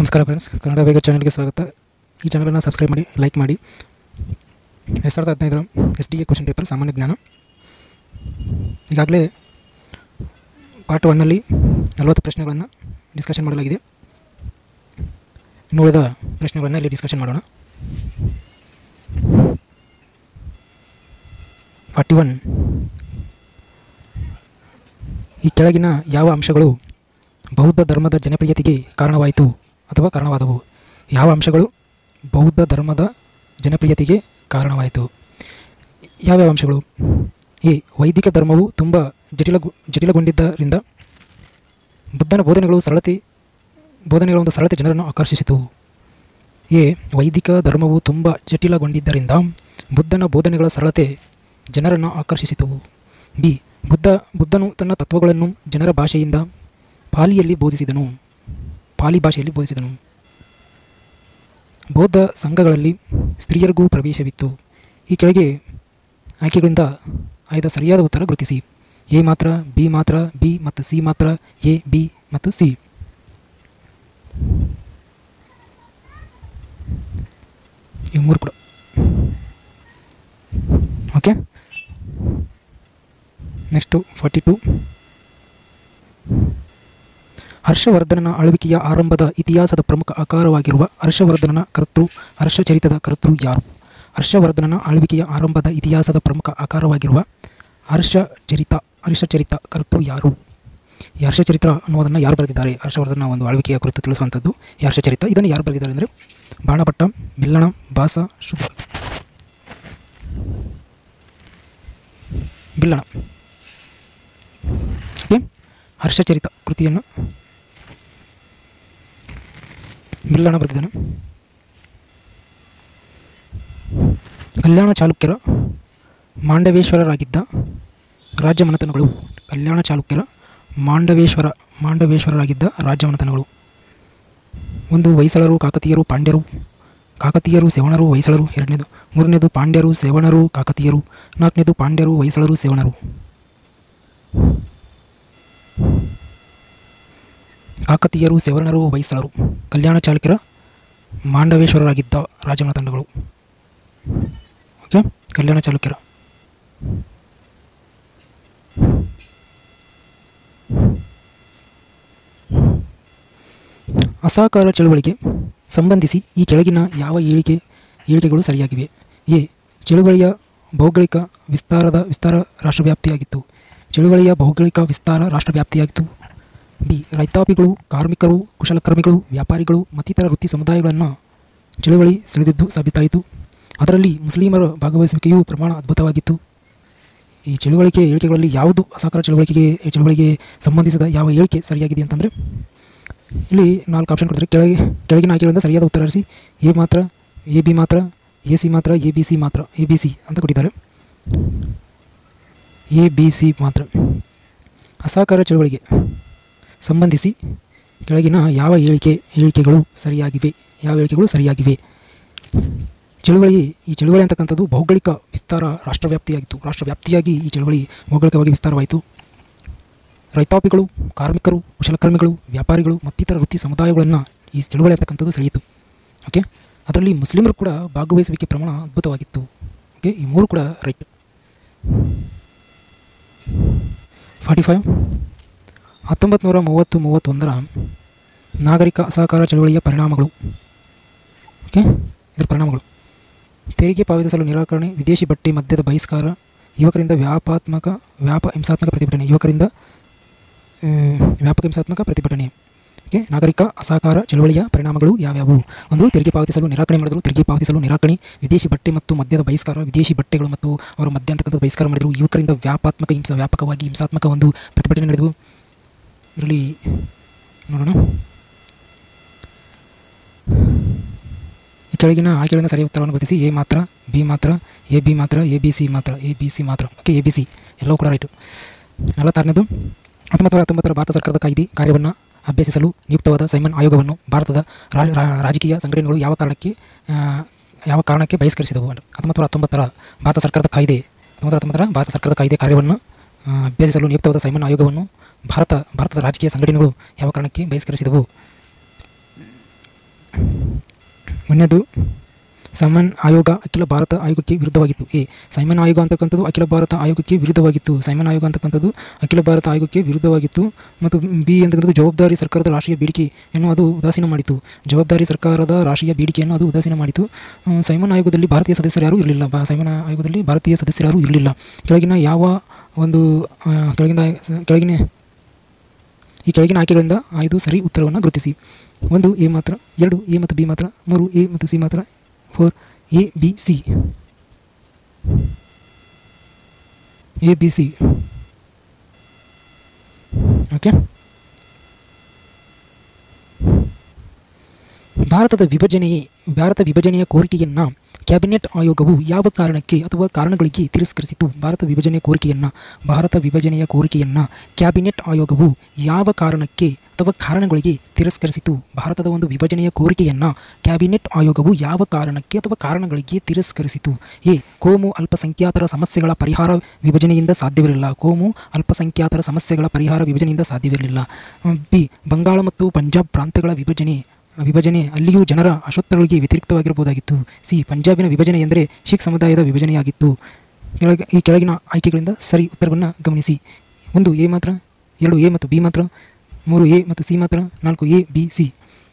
ನಮಸ್ಕಾರ ಫ್ರೆಂಡ್ಸ್ ಕನ್ನಡ ಬೇಗ ಚಾನಲ್ಗೆ ಸ್ವಾಗತ ಈ ಚಾನಲನ್ನು ಸಬ್ಸ್ಕ್ರೈಬ್ ಮಾಡಿ ಲೈಕ್ ಮಾಡಿ ಎರಡು ಸಾವಿರದ ಹದಿನೈದರ S D A question paper ಸಾಮಾನ್ಯ ಜ್ಞಾನ ಈಗಾಗಲೇ ಪಾರ್ಟ್ ಒನ್ನಲ್ಲಿ ನಲವತ್ತು ಪ್ರಶ್ನೆಗಳನ್ನು ಡಿಸ್ಕಷನ್ ಮಾಡಲಾಗಿದೆ ಇನ್ನು ಉಳಿದ ಪ್ರಶ್ನೆಗಳನ್ನು ಇಲ್ಲಿ ಡಿಸ್ಕಷನ್ ಮಾಡೋಣ ಫಾರ್ಟಿ ಒನ್ ಈ ಕೆಳಗಿನ ಯಾವ ಅಂಶಗಳು ಬೌದ್ಧ ಧರ್ಮದ ಜನಪ್ರಿಯತೆಗೆ ಕಾರಣವಾಯಿತು ಅಥವಾ ಕಾರಣವಾದವು ಯಾವ ಅಂಶಗಳು ಬೌದ್ಧ ಧರ್ಮದ ಜನಪ್ರಿಯತೆಗೆ ಕಾರಣವಾಯಿತು ಯಾವ್ಯಾವ ಅಂಶಗಳು ಎ ವೈದಿಕ ಧರ್ಮವು ತುಂಬ ಜಟಿಲ ಜಟಿಲಗೊಂಡಿದ್ದರಿಂದ ಬುದ್ಧನ ಬೋಧನೆಗಳು ಸರಳತೆ ಬೋಧನೆಗಳ ಒಂದು ಸರಳತೆ ಜನರನ್ನು ಆಕರ್ಷಿಸಿತು ಎ ವೈದಿಕ ಧರ್ಮವು ತುಂಬ ಜಟಿಲಗೊಂಡಿದ್ದರಿಂದ ಬುದ್ಧನ ಬೋಧನೆಗಳ ಸರಳತೆ ಜನರನ್ನು ಆಕರ್ಷಿಸಿತು ಬಿ ಬುದ್ಧ ಬುದ್ಧನು ತನ್ನ ತತ್ವಗಳನ್ನು ಜನರ ಭಾಷೆಯಿಂದ ಪಾಲಿಯಲ್ಲಿ ಬೋಧಿಸಿದನು ಪಾಲಿ ಭಾಷೆಯಲ್ಲಿ ಬೋಧಿಸಿದನು ಬೌದ್ಧ ಸಂಘಗಳಲ್ಲಿ ಸ್ತ್ರೀಯರಿಗೂ ಪ್ರವೇಶವಿತ್ತು ಈ ಕೆಳಗೆ ಆಯ್ಕೆಗಳಿಂದ ಆಯ್ದ ಸರಿಯಾದ ಉತ್ತರ ಗುರುತಿಸಿ ಎ ಮಾತ್ರ ಬಿ ಮಾತ್ರ ಬಿ ಮತ್ತು ಸಿ ಮಾತ್ರ ಎ ಬಿ ಮತ್ತು ಸಿ ಇವು ಮೂರು ಕೂಡ ಓಕೆ ನೆಕ್ಸ್ಟು ಫಾರ್ಟಿ ಟು ಹರ್ಷವರ್ಧನನ ಆಳ್ವಿಕೆಯ ಆರಂಭದ ಇತಿಹಾಸದ ಪ್ರಮುಖ ಆಕಾರವಾಗಿರುವ ಹರ್ಷವರ್ಧನನ ಕರ್ತೃ ಹರ್ಷಚರಿತದ ಕರ್ತೃ ಯಾರು ಹರ್ಷವರ್ಧನನ ಆಳ್ವಿಕೆಯ ಆರಂಭದ ಇತಿಹಾಸದ ಪ್ರಮುಖ ಆಕಾರವಾಗಿರುವ ಹರ್ಷಚರಿತ ಹರ್ಷಚರಿತ ಕರ್ತೃ ಯಾರು ಈ ಹರ್ಷಚರಿತ್ರ ಅನ್ನೋದನ್ನು ಯಾರು ಬರೆದಿದ್ದಾರೆ ಹರ್ಷವರ್ಧನ ಒಂದು ಆಳ್ವಿಕೆಯ ಕುರಿತು ತಿಳಿಸುವಂಥದ್ದು ಈ ಹರ್ಷಚರಿತ ಇದನ್ನು ಯಾರು ಬರೆದಿದ್ದಾರೆ ಅಂದರೆ ಬಾಣಭಟ್ಟ ಬಿಲ್ಲಣ ಭಾಸ ಶುದ್ಧ ಬಿಲ್ಲಣ ಓಕೆ ಹರ್ಷಚರಿತ ಕೃತಿಯನ್ನು ಬಿಲ್ಲಣ ಬರೆದಿದ್ದಾನೆ ಕಲ್ಯಾಣ ಚಾಲುಕ್ಯರ ಮಾಂಡವೇಶ್ವರರಾಗಿದ್ದ ರಾಜ್ಯ ಮನೆತನಗಳು ಕಲ್ಯಾಣ ಚಾಲುಕ್ಯರ ಮಾಂಡವೇಶ್ವರ ಮಾಂಡವೇಶ್ವರರಾಗಿದ್ದ ರಾಜ್ಯ ಮನೆತನಗಳು ಒಂದು ಹೊಯ್ಸಳರು ಕಾಕತೀಯರು ಪಾಂಡ್ಯರು ಕಾಕತೀಯರು ಸೇವಣರು ಹೊಯ್ಸಳರು ಎರಡನೇದು ಮೂರನೇದು ಪಾಂಡ್ಯರು ಸೇವಣರು ಕಾಕತೀಯರು ನಾಲ್ಕನೇದು ಪಾಂಡ್ಯರು ಹೊಯ್ಸಳರು ಸೇವಣರು ಕಾಕತೀಯರು ಸೇವಣರು ಹೊಯ್ಸಳರು ಕಲ್ಯಾಣ ಚಾಲುಕ್ಯರ ಮಾಂಡವೇಶ್ವರರಾಗಿದ್ದ ರಾಜಮನ ತಂಡಗಳು ಓಕೆ ಕಲ್ಯಾಣ ಚಾಲುಕ್ಯರ ಅಸಹಕಾರ ಚಳುವಳಿಗೆ ಸಂಬಂಧಿಸಿ ಈ ಕೆಳಗಿನ ಯಾವ ಹೇಳಿಕೆ ಹೇಳಿಕೆಗಳು ಸರಿಯಾಗಿವೆ ಎ ಚಳುವಳಿಯ ಭೌಗೋಳಿಕ ವಿಸ್ತಾರದ ವಿಸ್ತಾರ ರಾಷ್ಟ್ರವ್ಯಾಪ್ತಿಯಾಗಿತ್ತು ಚಳುವಳಿಯ ಭೌಗೋಳಿಕ ವಿಸ್ತಾರ ರಾಷ್ಟ್ರವ್ಯಾಪ್ತಿಯಾಗಿತ್ತು ಬಿ ರೈತಾಪಿಗಳು ಕಾರ್ಮಿಕರು ಕುಶಲಕರ್ಮಿಗಳು ವ್ಯಾಪಾರಿಗಳು ಮತ್ತಿತರ ವೃತ್ತಿ ಸಮುದಾಯಗಳನ್ನು ಚಳುವಳಿ ಸೆಳೆದಿದ್ದು ಸಾಬೀತಾಯಿತು ಅದರಲ್ಲಿ ಮುಸ್ಲಿಮರ ಭಾಗವಹಿಸುವಿಕೆಯೂ ಪ್ರಮಾಣ ಅದ್ಭುತವಾಗಿತ್ತು ಈ ಚಳುವಳಿಕೆ ಹೇಳಿಕೆಗಳಲ್ಲಿ ಯಾವುದು ಅಸಹಕಾರ ಚಳುವಳಿಕೆಗೆ ಚಳುವಳಿಗೆ ಸಂಬಂಧಿಸಿದ ಯಾವ ಹೇಳಿಕೆ ಸರಿಯಾಗಿದೆ ಅಂತಂದರೆ ಇಲ್ಲಿ ನಾಲ್ಕು ಆಪ್ಷನ್ ಕೊಡ್ತಾರೆ ಕೆಳಗೆ ಕೆಳಗಿನ ಆಯ್ಕೆಗಳಿಂದ ಸರಿಯಾದ ಉತ್ತರ ಹರಿಸಿ ಎ ಮಾತ್ರ ಎ ಬಿ ಮಾತ್ರ ಎ ಸಿ ಮಾತ್ರ ಎ ಬಿ ಸಿ ಮಾತ್ರ ಎ ಬಿ ಸಿ ಅಂತ ಕೊಟ್ಟಿದ್ದಾರೆ ಎ ಬಿ ಸಿ ಮಾತ್ರ ಅಸಹಕಾರ ಚಳುವಳಿಗೆ ಸಂಬಂಧಿಸಿ ಕೆಳಗಿನ ಯಾವ ಹೇಳಿಕೆ ಹೇಳಿಕೆಗಳು ಸರಿಯಾಗಿವೆ ಯಾವ ಹೇಳಿಕೆಗಳು ಸರಿಯಾಗಿವೆ ಚಳುವಳಿ ಈ ಚಳುವಳಿ ಅಂತಕ್ಕಂಥದ್ದು ಭೌಗೋಳಿಕ ವಿಸ್ತಾರ ರಾಷ್ಟ್ರವ್ಯಾಪ್ತಿಯಾಗಿತ್ತು ರಾಷ್ಟ್ರವ್ಯಾಪ್ತಿಯಾಗಿ ಈ ಚಳುವಳಿ ಭೌಗೋಳಿಕವಾಗಿ ವಿಸ್ತಾರವಾಯಿತು ರೈತಾಪಿಗಳು ಕಾರ್ಮಿಕರು ಕುಶಲಕರ್ಮಿಗಳು ವ್ಯಾಪಾರಿಗಳು ಮತ್ತಿತರ ವೃತ್ತಿ ಸಮುದಾಯಗಳನ್ನು ಈ ಚಳುವಳಿ ಅಂತಕ್ಕಂಥದ್ದು ಸೆಳೆಯಿತು ಓಕೆ ಅದರಲ್ಲಿ ಮುಸ್ಲಿಮರು ಕೂಡ ಭಾಗವಹಿಸುವಿಕೆ ಪ್ರಮಾಣ ಅದ್ಭುತವಾಗಿತ್ತು ಓಕೆ ಈ ಮೂರು ಕೂಡ ರೈಟ್ ಫಾರ್ಟಿ ಫೈವ್ ಹತ್ತೊಂಬತ್ತು ನೂರ ಮೂವತ್ತು ಮೂವತ್ತೊಂದರ ನಾಗರಿಕ ಅಸಹಕಾರ ಚಳುವಳಿಯ ಪರಿಣಾಮಗಳು ಓಕೆ ಇದರ ಪರಿಣಾಮಗಳು ತೆರಿಗೆ ಪಾವತಿಸಲು ನಿರಾಕರಣೆ ವಿದೇಶಿ ಬಟ್ಟೆ ಮದ್ಯದ ಬಹಿಷ್ಕಾರ ಯುವಕರಿಂದ ವ್ಯಾಪಾತ್ಮಕ ವ್ಯಾಪ ಹಿಂಸಾತ್ಮಕ ಪ್ರತಿಭಟನೆ ಯುವಕರಿಂದ ಆ, ವ್ಯಾಪಕ ಹಿಂಸಾತ್ಮಕ ಪ್ರತಿಭಟನೆ ಓಕೆ ನಾಗರಿಕ ಅಸಹಕಾರ ಚಳುವಳಿಯ ಪರಿಣಾಮಗಳು ಯಾವ್ಯಾವು ಒಂದು ತೆರಿಗೆ ಪಾವತಿಸಲು ನಿರಾಕರಣೆ ಮಾಡಿದರು ತೆರಿಗೆ ಪಾವತಿಸಲು ನಿರಾಕರಣೆ ವಿದೇಶಿ ಬಟ್ಟೆ ಮತ್ತು ಮದ್ಯದ ಬಹಿಷ್ಕಾರ ವಿದೇಶಿ ಬಟ್ಟೆಗಳು ಮತ್ತು ಅವರ ಮದ್ಯ ಅಂತಕ್ಕಂಥದ್ದು ಬಹಿಷ್ಕಾರ ಮಾಡಿದರು ಯುವಕರಿಂದ ವ್ಯಾಪಾತ್ಮಕ ಹಿಂಸಾ ವ್ಯಾಪಕವಾಗಿ ಹಿಂಸಾತ್ಮಕ ಒಂದು ಪ್ರತಿಭಟನೆ ನಡೆದವು ಇದರಲ್ಲಿ ನೋಡೋಣ ಈ ಕೆಳಗಿನ ಆಯ್ಕೆಗಳಿಂದ ಸರಿಯಾದ ಉತ್ತರವನ್ನು ಗುರುತಿಸಿ ಎ ಮಾತ್ರ ಬಿ ಮಾತ್ರ ಎ ಬಿ ಮಾತ್ರ ಎ ಬಿ ಸಿ ಮಾತ್ರ ಎ ಬಿ ಸಿ ಮಾತ್ರ ಓಕೆ ಎ ಬಿ ಸಿ ಎಲ್ಲವೂ ಕೂಡ ರೈಟು ನಲವತ್ತಾರನೇದು ಹತ್ತೊಂಬತ್ತು ನೂರ ಹತ್ತೊಂಬತ್ತರ ಭಾರತ ಸರ್ಕಾರದ ಕಾಯ್ದೆ ಕಾರ್ಯವನ್ನು ಅಭ್ಯಸಿಸಲು ನಿಯುಕ್ತವಾದ ಸೈಮನ್ ಆಯೋಗವನ್ನು ಭಾರತದ ರಾ- ರಾ- ರಾಜಕೀಯ ಸಂಘಟನೆಗಳು ಯಾವ ಕಾರಣಕ್ಕೆ ಆ, ಯಾವ ಕಾರಣಕ್ಕೆ ಬಹಿಷ್ಕರಿಸಿದವು ಹತ್ತೊಂಬತ್ತು ನೂರ ಹತ್ತೊಂಬತ್ತರ ಭಾರತ ಸರ್ಕಾರದ ಕಾಯ್ದೆ ಹತ್ತೊಂಬತ್ತು ಹತ್ತೊಂಬತ್ತರ ಭಾರತ ಸರ್ಕಾರದ ಕಾಯ್ದೆ ಕಾರ್ಯವನ್ನು ಆ, ಅಭ್ಯಸಿಸಲು ನಿಯುಕ್ತವಾದ ಸೈಮನ್ ಆಯೋಗವನ್ನು ಭಾರತ ಭಾರತದ ರಾಜಕೀಯ ಸಂಘಟನೆಗಳು ಯಾವ ಕಾರಣಕ್ಕೆ ಬಹಿಷ್ಕರಿಸಿದವು ಮೊನ್ನೆದು ಸೈಮನ್ ಆಯೋಗ ಅಖಿಲ ಭಾರತ ಆಯೋಗಕ್ಕೆ ವಿರುದ್ಧವಾಗಿತ್ತು ಎ ಸೈಮನ್ ಆಯೋಗ ಅಂತಕ್ಕಂಥದ್ದು ಅಖಿಲ ಭಾರತ ಆಯೋಗಕ್ಕೆ ವಿರುದ್ಧವಾಗಿತ್ತು ಸೈಮನ್ ಆಯೋಗ ಅಂತಕ್ಕಂಥದ್ದು ಅಖಿಲ ಭಾರತ ಆಯೋಗಕ್ಕೆ ವಿರುದ್ಧವಾಗಿತ್ತು ಮತ್ತು ಬಿ ಅಂತಕ್ಕಂಥದ್ದು ಜವಾಬ್ದಾರಿ ಸರ್ಕಾರದ ರಾಷ್ಟ್ರೀಯ ಬೇಡಿಕೆಯನ್ನು ಅದು ಉದಾಸೀನ ಮಾಡಿತು ಜವಾಬ್ದಾರಿ ಸರ್ಕಾರದ ರಾಷ್ಟ್ರೀಯ ಬೇಡಿಕೆಯನ್ನು ಅದು ಉದಾಸೀನ ಮಾಡಿತು ಆ, ಸೈಮನ್ ಆಯೋಗದಲ್ಲಿ ಭಾರತೀಯ ಸದಸ್ಯರು ಯಾರೂ ಇರಲಿಲ್ಲ ಬಾ ಸೈಮನ್ ಆಯೋಗದಲ್ಲಿ ಭಾರತೀಯ ಸದಸ್ಯರು ಯಾರೂ ಇರಲಿಲ್ಲ ಕೆಳಗಿನ ಯಾವ ಒಂದು ಆ, ಕೆಳಗಿನ ಕೆಳಗಿನ ಈ ಕೆಳಗಿನ ಆಯ್ಕೆಗಳಿಂದ ಆಯ್ದು ಸರಿ ಉತ್ತರವನ್ನು ಗುರುತಿಸಿ ಒಂದು ಎ ಮಾತ್ರ ಎರಡು ಎ ಮತ್ತು ಬಿ ಮಾತ್ರ ಮೂರು ಎ ಮತ್ತು ಸಿ ಮಾತ್ರ four A B C A B C okay ಭಾರತದ ವಿಭಜನೆಯೇ ಭಾರತ ವಿಭಜನೆಯ ಕೋರಿಕೆಯನ್ನು ಕ್ಯಾಬಿನೆಟ್ ಆಯೋಗವು ಯಾವ ಕಾರಣಕ್ಕೆ ಅಥವಾ ಕಾರಣಗಳಿಗೆ ತಿರಸ್ಕರಿಸಿತು ಭಾರತ ವಿಭಜನೆಯ ಕೋರಿಕೆಯನ್ನು ಭಾರತ ವಿಭಜನೆಯ ಕೋರಿಕೆಯನ್ನು ಕ್ಯಾಬಿನೆಟ್ ಆಯೋಗವು ಯಾವ ಕಾರಣಕ್ಕೆ ಅಥವಾ ಕಾರಣಗಳಿಗೆ ತಿರಸ್ಕರಿಸಿತು ಭಾರತದ ಒಂದು ವಿಭಜನೆಯ ಕೋರಿಕೆಯನ್ನು ಕ್ಯಾಬಿನೆಟ್ ಆಯೋಗವು ಯಾವ ಕಾರಣಕ್ಕೆ ಅಥವಾ ಕಾರಣಗಳಿಗೆ ತಿರಸ್ಕರಿಸಿತು ಎ ಕೋಮು ಅಲ್ಪಸಂಖ್ಯಾತರ ಸಮಸ್ಯೆಗಳ ಪರಿಹಾರ ವಿಭಜನೆಯಿಂದ ಸಾಧ್ಯವಿರಲಿಲ್ಲ ಕೋಮು ಅಲ್ಪಸಂಖ್ಯಾತರ ಸಮಸ್ಯೆಗಳ ಪರಿಹಾರ ವಿಭಜನೆಯಿಂದ ಸಾಧ್ಯವಿರಲಿಲ್ಲ ಅಹ್, ಬಿ ಬಂಗಾಳ ಮತ್ತು ಪಂಜಾಬ್ ಪ್ರಾಂತ್ಯಗಳ ವಿಭಜನೆ ವಿಭಜನೆ ಅಲ್ಲಿಯೂ ಜನರ ಅಶ್ವತ್ಥಗಳಿಗೆ ವ್ಯತಿರಿಕ್ತವಾಗಿರಬಹುದಾಗಿತ್ತು ಸಿ ಪಂಜಾಬಿನ ವಿಭಜನೆ ಎಂದರೆ ಸಿಖ್ ಸಮುದಾಯದ ವಿಭಜನೆಯಾಗಿತ್ತು ಕೆಳಗೆ ಈ ಕೆಳಗಿನ ಆಯ್ಕೆಗಳಿಂದ ಸರಿ ಉತ್ತರವನ್ನು ಗಮನಿಸಿ ಒಂದು ಎ ಮಾತ್ರ ಎರಡು ಎ ಮತ್ತು ಬಿ ಮಾತ್ರ ಮೂರು ಎ ಮತ್ತು ಸಿ ಮಾತ್ರ ನಾಲ್ಕು A B C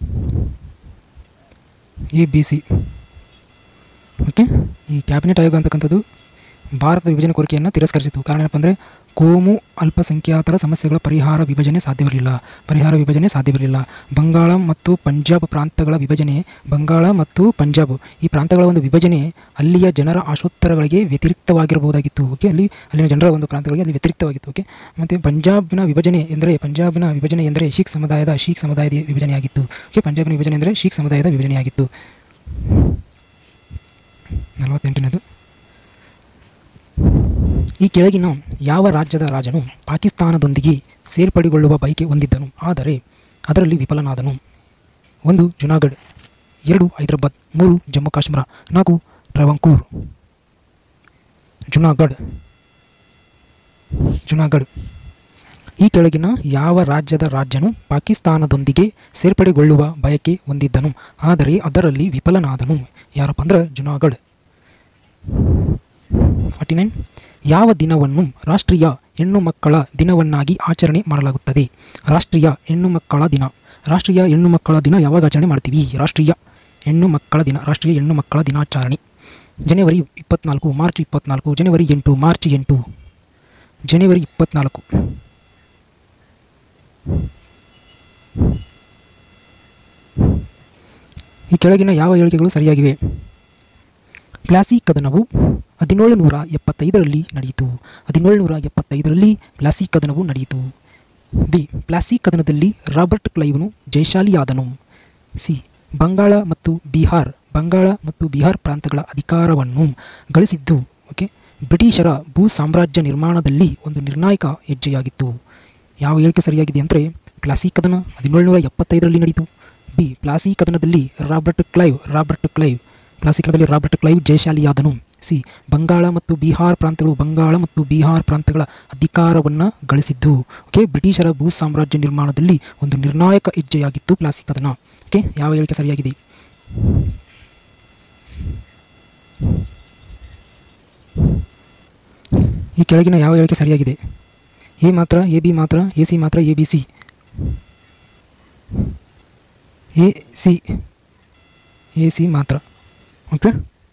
A B C okay ಈ ಕ್ಯಾಬಿನೆಟ್ ಆಯೋಗ ಅಂತಕ್ಕಂಥದ್ದು ಭಾರತ ವಿಭಜನೆ ಕೋರಿಕೆಯನ್ನು ತಿರಸ್ಕರಿಸಿತು ಕಾರಣ ಏನಪ್ಪ ಅಂದರೆ ಕೋಮು ಅಲ್ಪಸಂಖ್ಯಾತರ ಸಮಸ್ಯೆಗಳ ಪರಿಹಾರ ವಿಭಜನೆ ಸಾಧ್ಯವಿರಲಿಲ್ಲ ಪರಿಹಾರ ವಿಭಜನೆ ಸಾಧ್ಯವಿರಲಿಲ್ಲ ಬಂಗಾಳ ಮತ್ತು ಪಂಜಾಬ್ ಪ್ರಾಂತಗಳ ವಿಭಜನೆ ಬಂಗಾಳ ಮತ್ತು ಪಂಜಾಬ್ ಈ ಪ್ರಾಂತಗಳ ಒಂದು ವಿಭಜನೆ ಅಲ್ಲಿಯ ಜನರ ಆಶೋತ್ತರಗಳಿಗೆ ವ್ಯತಿರಿಕ್ತವಾಗಿರಬಹುದಾಗಿತ್ತು ಓಕೆ ಅಲ್ಲಿ ಅಲ್ಲಿನ ಜನರ ಒಂದು ಪ್ರಾಂತಗಳಿಗೆ ಅಲ್ಲಿ ವ್ಯತಿರಿಕ್ತವಾಗಿತ್ತು ಓಕೆ ಮತ್ತು ಪಂಜಾಬ್ನ ವಿಭಜನೆ ಎಂದರೆ ಪಂಜಾಬ್ನ ವಿಭಜನೆ ಎಂದರೆ ಶೀಖ್ ಸಮುದಾಯದ ಶೀಖ್ ಸಮುದಾಯದ ವಿಭಜನೆಯಾಗಿತ್ತು ಓಕೆ ಪಂಜಾಬ್ನ ವಿಭಜನೆ ಎಂದರೆ ಶೀಖ್ ಸಮುದಾಯದ ವಿಭಜನೆಯಾಗಿತ್ತು ನಲವತ್ತೆಂಟನೇದು ಈ ಕೆಳಗಿನ ಯಾವ ರಾಜ್ಯದ ರಾಜನು ಪಾಕಿಸ್ತಾನದೊಂದಿಗೆ ಸೇರ್ಪಡೆಗೊಳ್ಳುವ ಬಯಕೆ ಹೊಂದಿದ್ದನು ಆದರೆ ಅದರಲ್ಲಿ ವಿಫಲನಾದನು ಒಂದು ಜುನಾಗಢ್ ಎರಡು ಹೈದರಾಬಾದ್ ಮೂರು ಜಮ್ಮು ಕಾಶ್ಮೀರ ನಾಲ್ಕು ಟ್ರಾವಂಕೂರ್ ಜುನಾಗಢ್ ಜುನಾಗಢ್ ಈ ಕೆಳಗಿನ ಯಾವ ರಾಜ್ಯದ ರಾಜ್ಯನು ಪಾಕಿಸ್ತಾನದೊಂದಿಗೆ ಸೇರ್ಪಡೆಗೊಳ್ಳುವ ಬಯಕೆ ಹೊಂದಿದ್ದನು ಆದರೆ ಅದರಲ್ಲಿ ವಿಫಲನಾದನು ಯಾರಪ್ಪ ಅಂದ್ರೆ ಜುನಾಗಢ್ ಫಾರ್ಟಿ ನೈನ್ ಯಾವ ದಿನವನ್ನು ರಾಷ್ಟ್ರೀಯ ಹೆಣ್ಣು ಮಕ್ಕಳ ದಿನವನ್ನಾಗಿ ಆಚರಣೆ ಮಾಡಲಾಗುತ್ತದೆ ರಾಷ್ಟ್ರೀಯ ಹೆಣ್ಣು ಮಕ್ಕಳ ದಿನ ರಾಷ್ಟ್ರೀಯ ಹೆಣ್ಣು ಮಕ್ಕಳ ದಿನ ಯಾವಾಗ ಆಚರಣೆ ಮಾಡ್ತೀವಿ ರಾಷ್ಟ್ರೀಯ ಹೆಣ್ಣು ಮಕ್ಕಳ ದಿನ ರಾಷ್ಟ್ರೀಯ ಹೆಣ್ಣು ಮಕ್ಕಳ ದಿನಾಚರಣೆ ಜನವರಿ ಇಪ್ಪತ್ನಾಲ್ಕು ಮಾರ್ಚ್ ಇಪ್ಪತ್ನಾಲ್ಕು ಜನವರಿ ಎಂಟು ಮಾರ್ಚ್ ಎಂಟು ಜನವರಿ ಇಪ್ಪತ್ನಾಲ್ಕು ಈ ಕೆಳಗಿನ ಯಾವ ಹೇಳಿಕೆಗಳು ಸರಿಯಾಗಿವೆ ಪ್ಲಾಸಿ ಕದನವು ಹದಿನೇಳು ನೂರ ಎಪ್ಪತ್ತೈದರಲ್ಲಿ ನಡೆಯಿತು ಹದಿನೇಳು ನೂರ ಎಪ್ಪತ್ತೈದರಲ್ಲಿ ಪ್ಲಾಸಿ ಕದನವು ನಡೆಯಿತು ಬಿ ಪ್ಲಾಸಿ ಕದನದಲ್ಲಿ ರಾಬರ್ಟ್ ಕ್ಲೈವ್ನು ಜಯಶಾಲಿಯಾದನು ಸಿ ಬಂಗಾಳ ಮತ್ತು ಬಿಹಾರ್ ಬಂಗಾಳ ಮತ್ತು ಬಿಹಾರ್ ಪ್ರಾಂತಗಳ ಅಧಿಕಾರವನ್ನು ಗಳಿಸಿದ್ದು ಓಕೆ ಬ್ರಿಟಿಷರ ಭೂ ಸಾಮ್ರಾಜ್ಯ ನಿರ್ಮಾಣದಲ್ಲಿ ಒಂದು ನಿರ್ಣಾಯಕ ಹೆಜ್ಜೆಯಾಗಿತ್ತು ಯಾವ ಹೇಳಿಕೆ ಸರಿಯಾಗಿದೆ ಅಂದರೆ ಪ್ಲಾಸಿ ಕದನ ಹದಿನೇಳುನೂರ ಎಪ್ಪತ್ತೈದರಲ್ಲಿ ನಡೆಯಿತು ಬಿ ಪ್ಲಾಸಿ ಕದನದಲ್ಲಿ Robert Clive Robert Clive Plassey ಕದನದಲ್ಲಿ ರಾಬರ್ಟ್ ಕ್ಲೈವ್ ಜಯಶಾಲಿಯಾದನು ಸಿ ಬಂಗಾಳ ಮತ್ತು ಬಿಹಾರ್ ಪ್ರಾಂತಗಳು ಬಂಗಾಳ ಮತ್ತು ಬಿಹಾರ್ ಪ್ರಾಂತಗಳ ಅಧಿಕಾರವನ್ನು ಗಳಿಸಿದ್ದು ಓಕೆ ಬ್ರಿಟಿಷರ ಭೂ ಸಾಮ್ರಾಜ್ಯ ನಿರ್ಮಾಣದಲ್ಲಿ ಒಂದು ನಿರ್ಣಾಯಕ ಹೆಜ್ಜೆಯಾಗಿತ್ತು ಪ್ಲಾಸಿ ಕದನ ಓಕೆ ಯಾವ ಹೇಳಿಕೆ ಸರಿಯಾಗಿದೆ ಈ ಕೆಳಗಿನ ಯಾವ ಹೇಳಿಕೆ ಸರಿಯಾಗಿದೆ ಎ ಮಾತ್ರ ಎ ಬಿ ಮಾತ್ರ ಎ ಸಿ ಮಾತ್ರ A B C A C A C ಮಾತ್ರ ಓಕೆ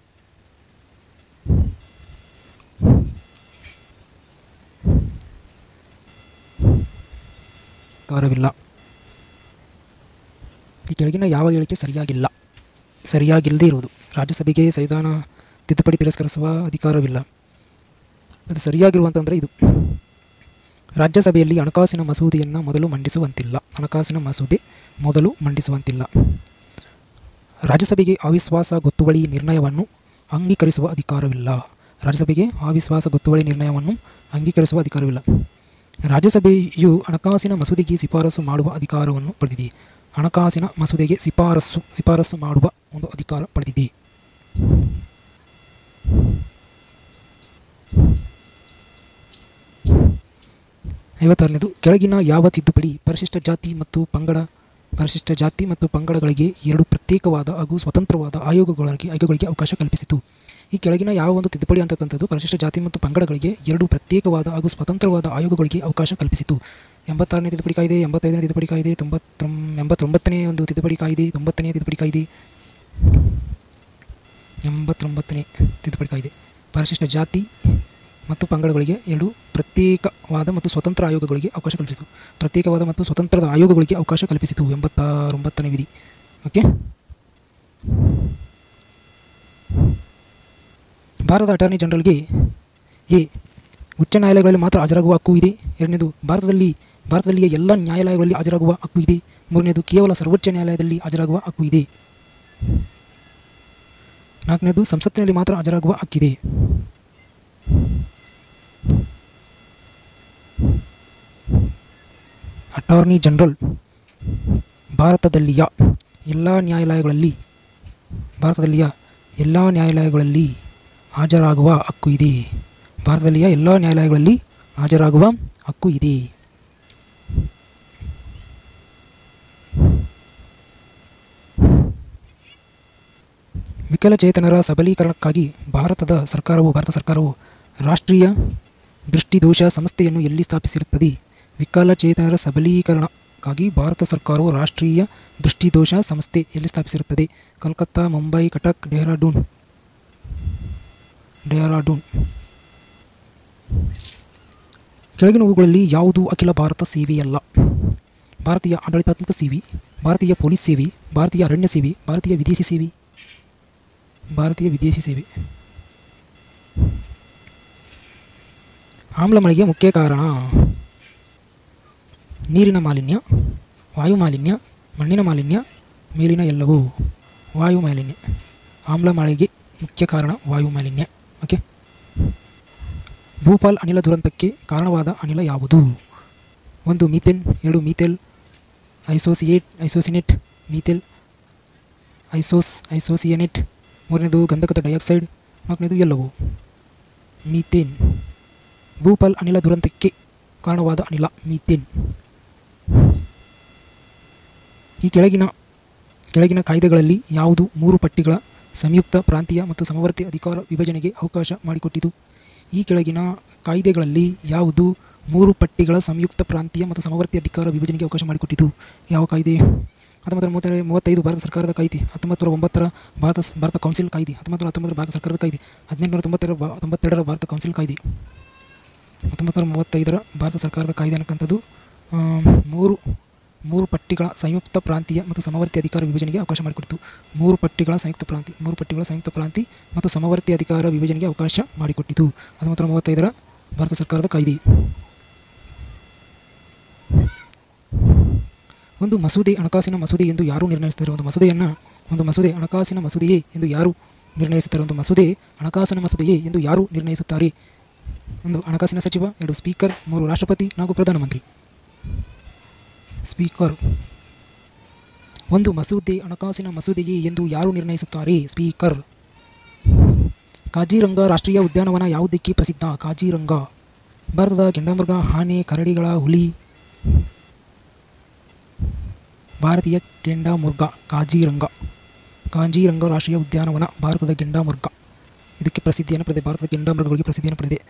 ಗೌರವಿಲ್ಲ ಈ ಕೆಳಗಿನ ಯಾವ ಹೇಳಿಕೆ ಸರಿಯಾಗಿಲ್ಲ ಸರಿಯಾಗಿಲ್ಲದೇ ಇರುವುದು ರಾಜ್ಯಸಭೆಗೆ ಸಂವಿಧಾನ ತಿದ್ದುಪಡಿ ತಿರಸ್ಕರಿಸುವ ಅಧಿಕಾರವಿಲ್ಲ ಅದು ಸರಿಯಾಗಿರುವಂತಂದರೆ ಇದು ರಾಜ್ಯಸಭೆಯಲ್ಲಿ ಹಣಕಾಸಿನ ಮಸೂದೆಯನ್ನು ಮೊದಲು ಮಂಡಿಸುವಂತಿಲ್ಲ ಹಣಕಾಸಿನ ಮಸೂದೆ ಮೊದಲು ಮಂಡಿಸುವಂತಿಲ್ಲ ರಾಜ್ಯಸಭೆಗೆ ಅವಿಶ್ವಾಸ ಗೊತ್ತುವಳಿ ನಿರ್ಣಯವನ್ನು ಅಂಗೀಕರಿಸುವ ಅಧಿಕಾರವಿಲ್ಲ ರಾಜ್ಯಸಭೆಗೆ ಅವಿಶ್ವಾಸ ಗೊತ್ತುವಳಿ ನಿರ್ಣಯವನ್ನು ಅಂಗೀಕರಿಸುವ ಅಧಿಕಾರವಿಲ್ಲ ರಾಜ್ಯಸಭೆಯು ಹಣಕಾಸಿನ ಮಸೂದೆಗೆ ಶಿಫಾರಸು ಮಾಡುವ ಅಧಿಕಾರವನ್ನು ಪಡೆದಿದೆ ಹಣಕಾಸಿನ ಮಸೂದೆಗೆ ಶಿಫಾರಸು ಶಿಫಾರಸು ಮಾಡುವ ಒಂದು ಅಧಿಕಾರ ಪಡೆದಿದೆ ಐವತ್ತಾರನೇದು ಕೆಳಗಿನ ಯಾವ ತಿದ್ದುಪಡಿ ಪರಿಶಿಷ್ಟ ಜಾತಿ ಮತ್ತು ಪಂಗಡ ಪರಿಶಿಷ್ಟ ಜಾತಿ ಮತ್ತು ಪಂಗಡಗಳಿಗೆ ಎರಡು ಪ್ರತ್ಯೇಕವಾದ ಹಾಗೂ ಸ್ವತಂತ್ರವಾದ ಆಯೋಗಗಳಿಗೆ ಆಯೋಗಗಳಿಗೆ ಅವಕಾಶ ಕಲ್ಪಿಸಿತು ಈ ಕೆಳಗಿನ ಯಾವ ಒಂದು ತಿದ್ದುಪಡಿ ಅಂತಕ್ಕಂಥದ್ದು ಪರಿಶಿಷ್ಟ ಜಾತಿ ಮತ್ತು ಪಂಗಡಗಳಿಗೆ ಎರಡು ಪ್ರತ್ಯೇಕವಾದ ಹಾಗೂ ಸ್ವತಂತ್ರವಾದ ಆಯೋಗಗಳಿಗೆ ಅವಕಾಶ ಕಲ್ಪಿಸಿತು ಎಂಬತ್ತಾರನೇ ತಿದ್ದುಪಡಿ ಕಾಯ್ದೆ ಎಂಬತ್ತೈದನೇ ತಿದ್ದುಪಡಿ ಕಾಯ್ದೆ ತೊಂಬತ್ತೊಂ ಎಂಬತ್ತೊಂಬತ್ತನೇ ಒಂದು ತಿದ್ದುಪಡಿ ಕಾಯ್ದೆ ತೊಂಬತ್ತನೇ ತಿದ್ದುಪಡಿ ಕಾಯ್ದೆ ಎಂಬತ್ತೊಂಬತ್ತನೇ ತಿದ್ದುಪಡಿ ಕಾಯ್ದೆ ಪರಿಶಿಷ್ಟ ಜಾತಿ ಮತ್ತು ಪಂಗಡಗಳಿಗೆ ಎರಡು ಪ್ರತ್ಯೇಕವಾದ ಮತ್ತು ಸ್ವತಂತ್ರ ಆಯೋಗಗಳಿಗೆ ಅವಕಾಶ ಕಲ್ಪಿಸಿತು ಪ್ರತ್ಯೇಕವಾದ ಮತ್ತು ಸ್ವತಂತ್ರದ ಆಯೋಗಗಳಿಗೆ ಅವಕಾಶ ಕಲ್ಪಿಸಿತು ಎಂಬತ್ತಾರೊಂಬತ್ತನೇ ವಿಧಿ ಓಕೆ ಭಾರತದ ಅಟಾರ್ನಿ ಜನರಲ್ಗೆ ಎ ಉಚ್ಚ ನ್ಯಾಯಾಲಯಗಳಲ್ಲಿ ಮಾತ್ರ ಹಾಜರಾಗುವ ಹಕ್ಕು ಇದೆ ಎರಡನೇದು ಭಾರತದಲ್ಲಿ ಭಾರತದಲ್ಲಿಯ ಎಲ್ಲ ನ್ಯಾಯಾಲಯಗಳಲ್ಲಿ ಹಾಜರಾಗುವ ಹಕ್ಕು ಇದೆ ಮೂರನೇದು ಕೇವಲ ಸರ್ವೋಚ್ಚ ನ್ಯಾಯಾಲಯದಲ್ಲಿ ಹಾಜರಾಗುವ ಹಕ್ಕು ಇದೆ ನಾಲ್ಕನೇದು ಸಂಸತ್ತಿನಲ್ಲಿ ಮಾತ್ರ ಹಾಜರಾಗುವ ಹಕ್ಕಿದೆ ಅಟಾರ್ನಿ ಜನರಲ್ ಭಾರತದಲ್ಲಿಯ ಎಲ್ಲ ನ್ಯಾಯಾಲಯಗಳಲ್ಲಿ ಭಾರತದಲ್ಲಿಯ ಎಲ್ಲ ನ್ಯಾಯಾಲಯಗಳಲ್ಲಿ ಹಾಜರಾಗುವ ಹಕ್ಕು ಇದೆ ಭಾರತದಲ್ಲಿಯ ಎಲ್ಲ ನ್ಯಾಯಾಲಯಗಳಲ್ಲಿ ಹಾಜರಾಗುವ ಹಕ್ಕು ಇದೆ ವಿಕಲಚೇತನರ ಸಬಲೀಕರಣಕ್ಕಾಗಿ ಭಾರತದ ಸರ್ಕಾರವು ಭಾರತ ಸರ್ಕಾರವು ರಾಷ್ಟ್ರೀಯ ದೃಷ್ಟಿದೋಷ ಸಂಸ್ಥೆಯನ್ನು ಎಲ್ಲಿ ಸ್ಥಾಪಿಸಿರುತ್ತದೆ ವಿಕಲಚೇತನರ ಸಬಲೀಕರಣಕ್ಕಾಗಿ ಭಾರತ ಸರ್ಕಾರವು ರಾಷ್ಟ್ರೀಯ ದೃಷ್ಟಿದೋಷ ಸಂಸ್ಥೆ ಎಲ್ಲಿ ಸ್ಥಾಪಿಸಿರುತ್ತದೆ ಕಲ್ಕತ್ತಾ ಮುಂಬೈ ಕಟಕ್ ಡೆಹ್ರಾಡೂನ್ ಡೆಹ್ರಾಡೂನ್ ಕೆಳಗಿನವುಗಳಲ್ಲಿ ಯಾವುದು ಅಖಿಲ ಭಾರತ ಸೇವೆಯಲ್ಲ ಭಾರತೀಯ ಆಡಳಿತಾತ್ಮಕ ಸೇವೆ ಭಾರತೀಯ ಪೊಲೀಸ್ ಸೇವೆ ಭಾರತೀಯ ಅರಣ್ಯ ಸೇವೆ ಭಾರತೀಯ ವಿದೇಶಿ ಸೇವೆ ಭಾರತೀಯ ವಿದೇಶಿ ಸೇವೆ ಆಮ್ಲ ಮಳೆಗೆ ಮುಖ್ಯ ಕಾರಣ ನೀರಿನ ಮಾಲಿನ್ಯ ವಾಯು ಮಾಲಿನ್ಯ ಮಣ್ಣಿನ ಮಾಲಿನ್ಯ ಮೇಲಿನ ಎಲ್ಲವೂ ವಾಯು ಮಾಲಿನ್ಯ ಆಮ್ಲ ಮಳೆಗೆ ಮುಖ್ಯ ಕಾರಣ ವಾಯು ಮಾಲಿನ್ಯ ಓಕೆ ಭೂಪಾಲ್ ಅನಿಲ ದುರಂತಕ್ಕೆ ಕಾರಣವಾದ ಅನಿಲ ಯಾವುದು ಒಂದು ಮೀಥೇನ್ ಎರಡು ಮೀಥೇಲ್ ಐಸೋಸಿಯೇಟ್ ಐಸೋಸಿನೇಟ್ ಮೀಥೇಲ್ ಐಸೋಸ್ ಐಸೋಸಿಯನೇಟ್ ಮೂರನೇದು ಗಂಧಕದ ಡೈಆಕ್ಸೈಡ್ ನಾಲ್ಕನೇದು ಎಲ್ಲವು ಮೀಥೇನ್ ಭೂಪಾಲ್ ಅನಿಲ ದುರಂತಕ್ಕೆ ಕಾರಣವಾದ ಅನಿಲ ಮೀಥೇನ್ ಈ ಕೆಳಗಿನ ಕೆಳಗಿನ ಕಾಯ್ದೆಗಳಲ್ಲಿ ಯಾವುದು ಮೂರು ಪಟ್ಟಿಗಳ ಸಂಯುಕ್ತ ಪ್ರಾಂತೀಯ ಮತ್ತು ಸಮವರ್ತಿ ಅಧಿಕಾರ ವಿಭಜನೆಗೆ ಅವಕಾಶ ಮಾಡಿಕೊಟ್ಟಿತು ಈ ಕೆಳಗಿನ ಕಾಯ್ದೆಗಳಲ್ಲಿ ಯಾವುದು ಮೂರು ಪಟ್ಟಿಗಳ ಸಂಯುಕ್ತ ಪ್ರಾಂತೀಯ ಮತ್ತು ಸಮವರ್ತಿ ಅಧಿಕಾರ ವಿಭಜನೆಗೆ ಅವಕಾಶ ಮಾಡಿಕೊಟ್ಟಿತು ಯಾವ ಕಾಯ್ದೆ ಹತ್ತೊಂಬತ್ತರ ಮೂವತ್ತ ಮೂವತ್ತೈದು ಭಾರತ ಸರ್ಕಾರದ ಕಾಯ್ದೆ ಹತ್ತೊಂಬತ್ತು ನೂರ ಒಂಬತ್ತರ ಭಾರತ ಭಾರತ ಕೌನ್ಸಿಲ್ ಕಾಯ್ದೆ ಹತ್ತೊಂಬತ್ತು ನೂರ ಹತ್ತೊಂಬತ್ತರ ಭಾರತ ಸರ್ಕಾರದ ಕಾಯ್ದೆ ಹದಿನೆಂಟುನೂರ ತೊಂಬತ್ತೆರಡು ಬಾ ತೊಂಬತ್ತೆರಡರ ಭಾರತ ಕೌನ್ಸಿಲ್ ಕಾಯ್ದೆ ಹತ್ತೊಂಬತ್ತು ನೂರ ಮೂವತ್ತೈದರ ಭಾರತ ಸರ್ಕಾರದ ಕಾಯ್ದೆ ಅನ್ನಕ್ಕಂಥದ್ದು ಆ, ಮೂರು ಮೂರು ಪಟ್ಟಿಗಳ ಸಂಯುಕ್ತ ಪ್ರಾಂತೀಯ ಮತ್ತು ಸಮವರ್ತಿ ಅಧಿಕಾರ ವಿಭಜನೆಗೆ ಅವಕಾಶ ಮಾಡಿಕೊಟ್ಟಿತು ಮೂರು ಪಟ್ಟಿಗಳ ಸಂಯುಕ್ತ ಪ್ರಾಂತಿ ಮೂರು ಪಟ್ಟಿಗಳ ಸಂಯುಕ್ತ ಪ್ರಾಂತಿ ಮತ್ತು ಸಮವರ್ತಿ ಅಧಿಕಾರ ವಿಭಜನೆಗೆ ಅವಕಾಶ ಮಾಡಿಕೊಟ್ಟಿತು ಹತ್ತೊಂಬತ್ತು ನೂರ ಮೂವತ್ತೈದರ ಭಾರತ ಸರ್ಕಾರದ ಕಾಯ್ದೆ ಒಂದು ಮಸೂದೆ ಹಣಕಾಸಿನ ಮಸೂದೆ ಎಂದು ಯಾರು ನಿರ್ಣಯಿಸುತ್ತಾರೆ ಒಂದು ಮಸೂದೆಯನ್ನು ಒಂದು ಮಸೂದೆ ಹಣಕಾಸಿನ ಮಸೂದೆಯೇ ಎಂದು ಯಾರು ನಿರ್ಣಯಿಸುತ್ತಾರೆ ಒಂದು ಮಸೂದೆ ಹಣಕಾಸಿನ ಮಸೂದೆಯೇ ಎಂದು ಯಾರು ನಿರ್ಣಯಿಸುತ್ತಾರೆ ಒಂದು ಹಣಕಾಸಿನ ಸಚಿವ ಎರಡು ಸ್ಪೀಕರ್ ಮೂರು ರಾಷ್ಟ್ರಪತಿ ನಾಲ್ಕು ಪ್ರಧಾನಮಂತ್ರಿ ಸ್ಪೀಕರ್ ಒಂದು ಮಸೂದೆ ಹಣಕಾಸಿನ ಮಸೂದೆಯೇ ಎಂದು ಯಾರು ನಿರ್ಣಯಿಸುತ್ತಾರೆ ಸ್ಪೀಕರ್ ಕಾಜಿರಂಗ ರಾಷ್ಟ್ರೀಯ ಉದ್ಯಾನವನ ಯಾವುದಕ್ಕೆ ಪ್ರಸಿದ್ಧ ಕಾಜಿರಂಗ ಭಾರತದ ಗೆಂಡಾಮೃಗ ಆನೆ ಕರಡಿಗಳ ಹುಲಿ ಭಾರತೀಯ ಗೆಂಡಾಮೃಗ ಕಾಜಿರಂಗ ಕಾಂಜೀರಂಗ ರಾಷ್ಟ್ರೀಯ ಉದ್ಯಾನವನ ಭಾರತದ ಗೆಂಡಾಮೃಗ ಇದಕ್ಕೆ ಪ್ರಸಿದ್ಧಿಯನ್ನು ಪಡೆದಿದೆ ಭಾರತದ ಗೆಂಡಾಮೃಗಗಳಿಗೆ ಪ್ರಸಿದ್ಧಿಯನ್ನು ಪಡೆದಿದೆ